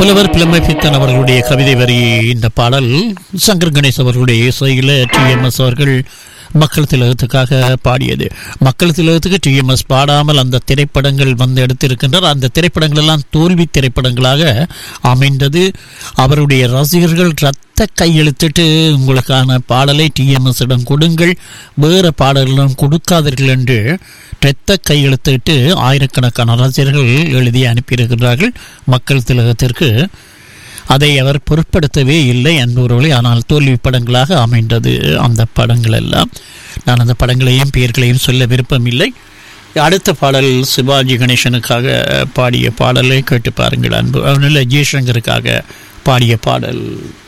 புலவர் பிளம்பை பித்தன் அவர்களுடைய கவிதை வரி இந்த பாடல் சங்கர் கணேஷ் அவர்களுடைய இசையில் டிஎம்எஸ் அவர்கள் மக்கள் திலகத்துக்காக பாடியது மக்கள் திலகத்துக்கு டிஎம்எஸ் பாடாமல் அந்த திரைப்படங்கள் வந்து எடுத்திருக்கின்றார் அந்த திரைப்படங்கள் எல்லாம் தோல்வி திரைப்படங்களாக அமைந்தது அவருடைய ரசிகர்கள் ரத்த கையெழுத்திட்டு உங்களுக்கான பாடலை டிஎம்எஸ் இடம் கொடுங்கள் வேறு பாடல்களும் கொடுக்காதீர்கள் என்று இரத்த கையெழுத்திட்டு ஆயிரக்கணக்கான ரசிகர்கள் எழுதி அனுப்பியிருக்கிறார்கள் மக்கள் திலகத்திற்கு அதை அவர் பொருட்படுத்தவே இல்லை என்பவர்களே ஆனால் தோல்வி படங்களாக அமைந்தது அந்த படங்கள் எல்லாம் நான் அந்த படங்களையும் பெயர்களையும் சொல்ல விருப்பமில்லை அடுத்த பாடல் சிவாஜி கணேசனுக்காக பாடிய பாடலை கேட்டு பாருங்கள் அன்பு அவனில் ஜெய்சங்கருக்காக பாடிய பாடல்